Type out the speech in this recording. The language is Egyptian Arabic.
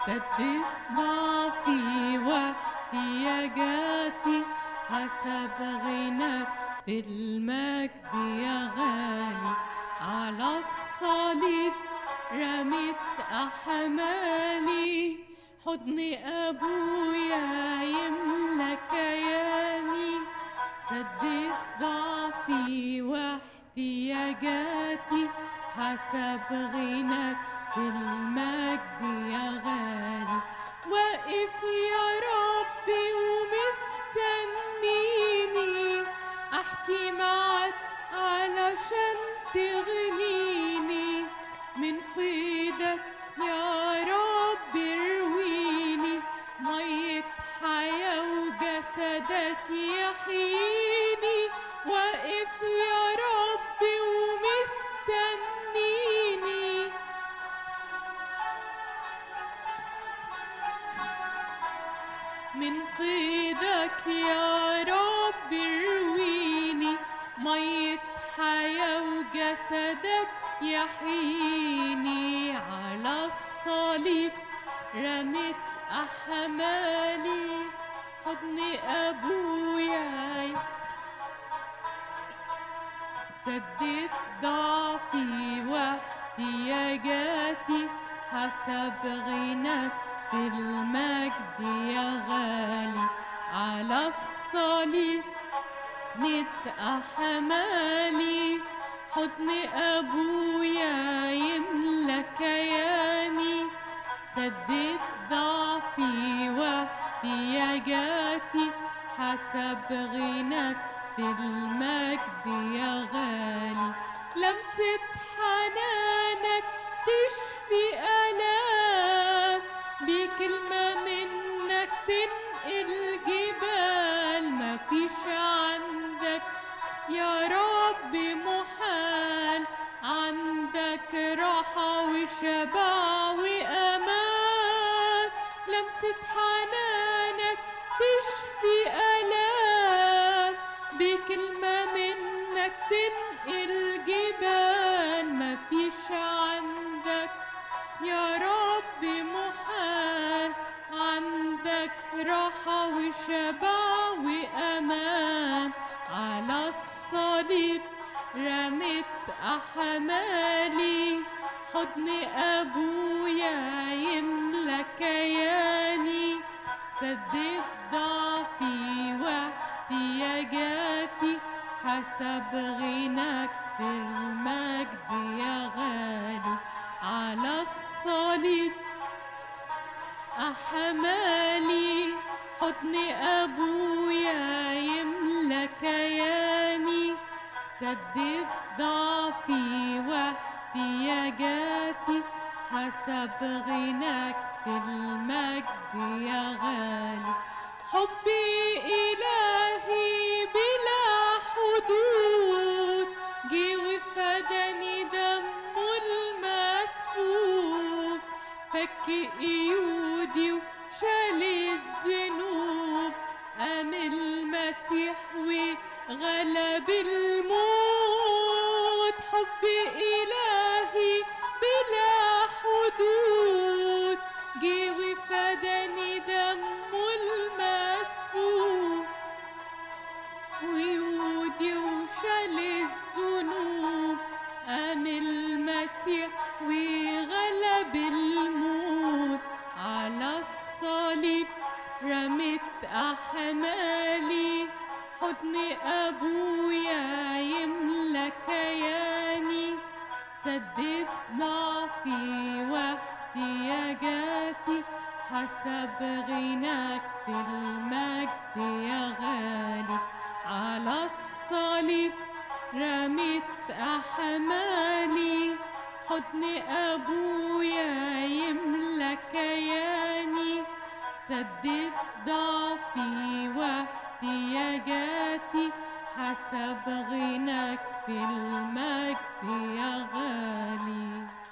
سدد ضعفي واحتياجاتي حسب غناك في المجد يا غالي على الصليب رميت أحمالي حضن أبويا يملى كياني سدد ضعفي واحتياجاتي حسب غناك في المجد يا غالي واقف يا ربي ومستنيني احكي معك علشان تغنيني من فيدك يا رب ارويني مية حياة وجسدك يحييني واقف يا ربي ومستنيني من فيضك يا رب ارويني مية حياة وجسدك يحييني على الصليب رميت أحمالي حضن أبويا سدد ضعفي واحتياجاتي حسب غناك في المجد يا غالي على الصليب مت أحمالي حضن أبويا يملى كياني سدد ضعفي واحتياجاتي حسب غناك في المجد يا غالي لمسة حنانك تشفي آلام بكلمة منك تنقل جبال مفيش عندك يا رب محال عندك راحة وشبع وأمان لمسة حنانك تشفي آلام بكلمة منك تنقل جبال مفيش عندك يا رب محال عندك راحة وشبع وأمان على الصليب رميت أحمالي حضن أبويا يملى كياني سدد ضعفي واحتياجاتي حسب غناك في المجد يا غالي على الصليب أحمالي حضن أبويا يملى كياني سدد ضعفي واحتياجاتي حسب غناك في المجد يا غالي حبي إلهي بلا حدود جي وفداني دمه المسفوك فك ايودي وشال الذنوب قام المسيح وغلب الموت حب إلهي بلا حدود جي وفداني دمه المسفوك ويودي وشال الذنوب قام المسيح وغلب الموت على الصليب رميت أحمالي حضن أبويا يملى كياني سدد ضعفي واحتياجاتي حسب غناك في المجد يا غالي على الصليب رميت أحمالي حضن أبويا يملى كياني سدد ضعفي واحتياجاتي حسب غناك في المجد يا غالي